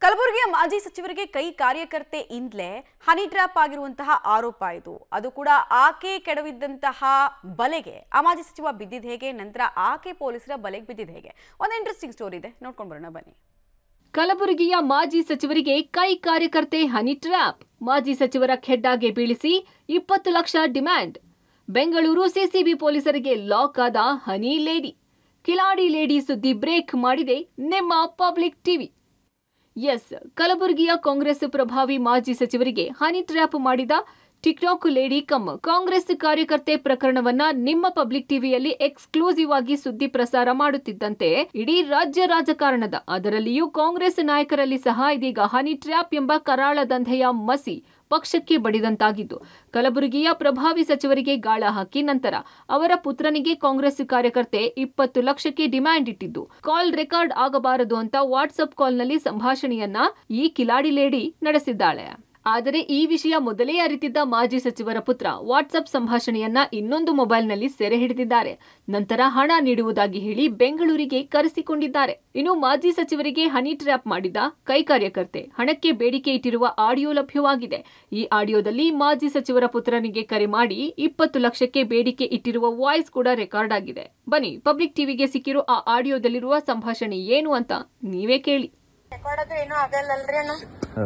ಕಲಬುರಗಿಯ ಮಾಜಿ ಸಚಿವರಿಗೆ ಕೈ ಕಾರ್ಯಕರ್ತೆಯಿಂದಲೇ ಹನಿ ಟ್ರ್ಯಾಪ್ ಆಗಿರುವಂತಹ ಆರೋಪ ಇದು ಅದು ಕೂಡ ಆಕೆ ಕೆಡವಿದ್ದಂತಹ ಬಲೆಗೆ ಆ ಮಾಜಿ ಸಚಿವ ಬಿದ್ದಿದ್ ಹೇಗೆ ನಂತರ ಆಕೆ ಪೊಲೀಸರ ಬಲೆಗೆ ಬಿದ್ದಿದ್ ಹೇಗೆ ಒಂದು ಇಂಟ್ರೆಸ್ಟಿಂಗ್ ಸ್ಟೋರಿ ಇದೆ ನೋಡ್ಕೊಂಡು ಬರೋಣ ಬನ್ನಿ ಕಲಬುರಗಿಯ ಮಾಜಿ ಸಚಿವರಿಗೆ ಕೈ ಕಾರ್ಯಕರ್ತೆ ಹನಿ ಟ್ರ್ಯಾಪ್ ಮಾಜಿ ಸಚಿವರ ಖೆಡ್ಡಾಗೆ ಬೀಳಿಸಿ ಇಪ್ಪತ್ತು ಲಕ್ಷ ಡಿಮ್ಯಾಂಡ್ ಬೆಂಗಳೂರು ಸಿಸಿಬಿ ಪೊಲೀಸರಿಗೆ ಲಾಕ್ ಆದ ಹನಿ ಲೇಡಿ ಕಿಲಾಡಿ ಲೇಡಿ ಸುದ್ದಿ ಬ್ರೇಕ್ ಮಾಡಿದೆ ನಿಮ್ಮ ಪಬ್ಲಿಕ್ ಟಿವಿ ಎಸ್ ಕಲಬುರಗಿಯ ಕಾಂಗ್ರೆಸ್ ಪ್ರಭಾವಿ ಮಾಜಿ ಸಚಿವರಿಗೆ ಹನಿ ಟ್ರ್ಯಾಪ್ ಮಾಡಿದ ಟಿಕ್ಟಾಕ್ ಲೇಡಿ ಕಮ್ ಕಾಂಗ್ರೆಸ್ ಕಾರ್ಯಕರ್ತೆ ಪ್ರಕರಣವನ್ನ ನಿಮ್ಮ ಪಬ್ಲಿಕ್ ಟಿವಿಯಲ್ಲಿ ಎಕ್ಸ್ಕ್ಲೂಸಿವ್ ಆಗಿ ಸುದ್ದಿ ಪ್ರಸಾರ ಮಾಡುತ್ತಿದ್ದಂತೆ ಇಡೀ ರಾಜ್ಯ ರಾಜಕಾರಣದ ಅದರಲ್ಲಿಯೂ ಕಾಂಗ್ರೆಸ್ ನಾಯಕರಲ್ಲಿ ಸಹ ಇದೀಗ ಹನಿ ಟ್ರ್ಯಾಪ್ ಎಂಬ ಕರಾಳ ದಂಧೆಯ ಮಸಿ ಪಕ್ಷಕ್ಕೆ ಬಡಿದಂತಾಗಿದ್ದು ಕಲಬುರಗಿಯ ಪ್ರಭಾವಿ ಸಚಿವರಿಗೆ ಗಾಳ ಹಾಕಿ ನಂತರ ಅವರ ಪುತ್ರನಿಗೆ ಕಾಂಗ್ರೆಸ್ ಕಾರ್ಯಕರ್ತೆ ಇಪ್ಪತ್ತು ಲಕ್ಷಕ್ಕೆ ಡಿಮ್ಯಾಂಡ್ ಇಟ್ಟಿದ್ದು ಕಾಲ್ ರೆಕಾರ್ಡ್ ಆಗಬಾರದು ಅಂತ ವಾಟ್ಸ್ಆಪ್ ಕಾಲ್ನಲ್ಲಿ ಸಂಭಾಷಣೆಯನ್ನ ಈ ಕಿಲಾಡಿ ಲೇಡಿ ನಡೆಸಿದ್ದಾಳೆ ಆದರೆ ಈ ವಿಷಯ ಮೊದಲೇ ಅರಿತಿದ್ದ ಮಾಜಿ ಸಚಿವರ ಪುತ್ರ ವಾಟ್ಸ್ಆಪ್ ಸಂಭಾಷಣೆಯನ್ನ ಇನ್ನೊಂದು ಮೊಬೈಲ್ನಲ್ಲಿ ಸೆರೆ ಹಿಡಿದಿದ್ದಾರೆ ನಂತರ ಹಣ ನೀಡುವುದಾಗಿ ಹೇಳಿ ಬೆಂಗಳೂರಿಗೆ ಕರೆಸಿಕೊಂಡಿದ್ದಾರೆ ಇನ್ನು ಮಾಜಿ ಸಚಿವರಿಗೆ ಹನಿ ಟ್ರ್ಯಾಪ್ ಮಾಡಿದ ಕೈ ಕಾರ್ಯಕರ್ತೆ ಹಣಕ್ಕೆ ಬೇಡಿಕೆ ಇಟ್ಟಿರುವ ಆಡಿಯೋ ಲಭ್ಯವಾಗಿದೆ ಈ ಆಡಿಯೋದಲ್ಲಿ ಮಾಜಿ ಸಚಿವರ ಪುತ್ರನಿಗೆ ಕರೆ ಮಾಡಿ ಇಪ್ಪತ್ತು ಲಕ್ಷಕ್ಕೆ ಬೇಡಿಕೆ ಇಟ್ಟಿರುವ ವಾಯ್ಸ್ ಕೂಡ ರೆಕಾರ್ಡ್ ಆಗಿದೆ ಬನ್ನಿ ಪಬ್ಲಿಕ್ ಟಿವಿಗೆ ಸಿಕ್ಕಿರೋ ಆ ಆಡಿಯೋದಲ್ಲಿರುವ ಸಂಭಾಷಣೆ ಏನು ಅಂತ ನೀವೇ ಕೇಳಿ ರೆಕಾರ್ಡ್ ಅದು ಏನೂ ಆಗಲ್ಲಲ್ರಿ ಅಣ್ಣ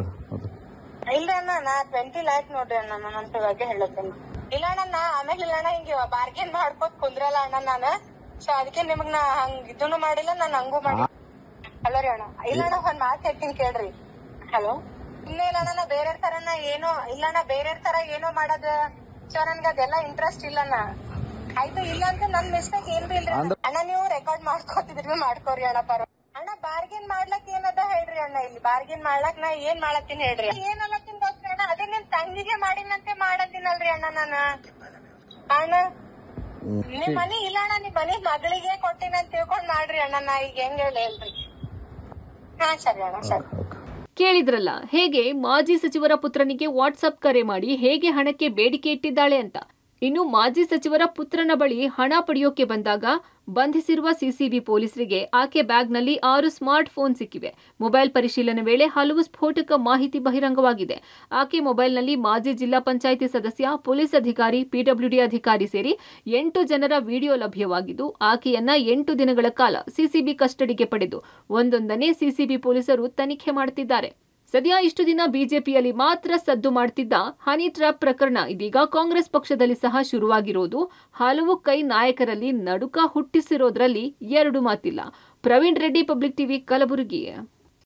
ಇಲ್ರಿ ಅಣ್ಣ ನಾ ಟ್ವೆಂಟಿ ಲ್ಯಾಕ್ ನೋಡ್ರಿ ಅಣ್ಣ ನಾನು ಅಂತ ಬಗ್ಗೆ ಹೇಳತ್ತೇನೆ ಇಲ್ಲ ಅಣ್ಣ ನಾ ಆಮೇಲೆ ಇಲ್ಲ ಅಣ್ಣ ಹಿಂಗ ಬಾರ್ಗೇನ್ ಮಾಡ್ಕೋತ ಕುಂದ್ರಲ್ಲ ಅಣ್ಣ ನಾನ ಸೊ ಅದಕ್ಕೆ ನಿಮಗ್ ನಾ ಹಂಗ್ ಇದನ್ನು ಮಾಡಿಲ್ಲ ನಾನ್ ಹಂಗೂ ಮಾಡಿ ಹಲೋ ರೀ ಅಣ್ಣ ಇಲ್ಲ ಅಣ್ಣ ಒಂದ್ ಮಾತ್ ಹೇಳ್ತೀನಿ ಕೇಳ್ರಿ ಹಲೋ ಇನ್ನೇ ಇಲ್ಲ ಅಣ್ಣ ನಾ ಬೇರೆ ತರನ ಏನೋ ಇಲ್ಲ ಅಣ್ಣ ಬೇರೆ ತರ ಏನೋ ಮಾಡೋದ ಸೊ ನನ್ಗ ಅದೆಲ್ಲ ಇಂಟ್ರೆಸ್ಟ್ ಇಲ್ಲ ಅಣ್ಣ ಆಯ್ತು ಇಲ್ಲ ಅಂತ ನನ್ ಮಿಸ್ಟೇಕ್ ಏನ್ರಿ ಇಲ್ರಿ ಅಣ್ಣ. ಅಣ್ಣ ನೀವು ರೆಕಾರ್ಡ್ ಮಾಡ್ಕೋತಿದ್ರಿ ಮಾಡ್ಕೋರಿ ಅಣ್ಣ ಪರ ಅಣ್ಣ ಬಾರ್ಗೇನ್ ಮಾಡ್ಲಕ್ ಏನದ ಹೇಳ್ರಿ ಅಣ್ಣ ಇಲ್ಲಿ ಬಾರ್ಗೇನ್ ಮಾಡ್ಲಕ್ ನಾ ಏನ್ ಮಾಡತ್ತೀನಿ ಹೇಳ್ರಿ ಏನ್ ಅಲ್ಲತ್ತೀನಿ ಗೊತ್ತ್ರಿ ಅಣ್ಣ ಅದೇ ನಿನ್ ತಂಗಿಗೆ ಮಾಡಿನಂತೆ ಮಾಡತ್ತೀನಲ್ರಿ ಅಣ್ಣ ನಾನ ಅಣ್ಣ ನಿಮ್ ಮನಿ ಇಲ್ಲ ಅಣ್ಣ ನಿಮ್ ಮನಿ ಮಗಳಿಗೆ ಕೊಟ್ಟಿನಂತ ತಿಳ್ಕೊಂಡ್ ಮಾಡ್ರಿ ಅಣ್ಣ ನಾ ಈಗ ಹೆಂಗ್ ಹೇಳಿ ಹೇಳ್ರಿ ಹಾ ಸರಿ ಅಣ್ಣ ಸರಿ ಕೇಳಿದ್ರಲ್ಲ ಹೇಗೆ ಮಾಜಿ ಸಚಿವರ ಪುತ್ರನಿಗೆ ವಾಟ್ಸಪ್ ಕರೆ ಮಾಡಿ ಹೇಗೆ ಹಣಕ್ಕೆ ಬೇಡಿಕೆ ಇಟ್ಟಿದ್ದಾಳೆ ಅಂತ ಇನ್ನು ಮಾಜಿ ಸಚಿವರ ಪುತ್ರನ ಬಳಿ ಹಣ ಪಡೆಯೋಕೆ ಬಂದಾಗ ಬಂಧಿಸಿರುವ ಸಿಸಿಬಿ ಪೊಲೀಸರಿಗೆ ಆಕೆ ಬ್ಯಾಗ್ನಲ್ಲಿ ಆರು ಸ್ಮಾರ್ಟ್ ಫೋನ್ ಸಿಕ್ಕಿವೆ ಮೊಬೈಲ್ ಪರಿಶೀಲನೆ ವೇಳೆ ಹಲವು ಸ್ಫೋಟಕ ಮಾಹಿತಿ ಬಹಿರಂಗವಾಗಿದೆ ಆಕೆ ಮೊಬೈಲ್ನಲ್ಲಿ ಮಾಜಿ ಜಿಲ್ಲಾ ಪಂಚಾಯಿತಿ ಸದಸ್ಯ ಪೊಲೀಸ್ ಅಧಿಕಾರಿ ಪಿಡಬ್ಲ್ಯೂಡಿ ಅಧಿಕಾರಿ ಸೇರಿ ಎಂಟು ಜನರ ವಿಡಿಯೋ ಲಭ್ಯವಾಗಿದ್ದು ಆಕೆಯನ್ನ ಎಂಟು ದಿನಗಳ ಕಾಲ ಸಿಸಿಬಿ ಕಸ್ಟಡಿಗೆ ಪಡೆದು ಒಂದೊಂದನೇ ಸಿಸಿಬಿ ಪೊಲೀಸರು ತನಿಖೆ ಮಾಡುತ್ತಿದ್ದಾರೆ ಸದ್ಯ ಇಷ್ಟು ದಿನ ಬಿಜೆಪಿಯಲ್ಲಿ ಮಾತ್ರ ಸದ್ದು ಮಾಡ್ತಿದ್ದ ಹನಿ ಟ್ರ್ಯಾಪ್ ಪ್ರಕರಣ ಇದೀಗ ಕಾಂಗ್ರೆಸ್ ಪಕ್ಷದಲ್ಲಿ ಸಹ ಶುರುವಾಗಿರೋದು ಹಲವು ಕೈ ನಾಯಕರಲ್ಲಿ ನಡುಕ ಹುಟ್ಟಿಸಿರೋದ್ರಲ್ಲಿ ಎರಡು ಮಾತಿಲ್ಲ ಪ್ರವೀಣ್ ರೆಡ್ಡಿ ಪಬ್ಲಿಕ್ ಟಿವಿ ಕಲಬುರಗಿ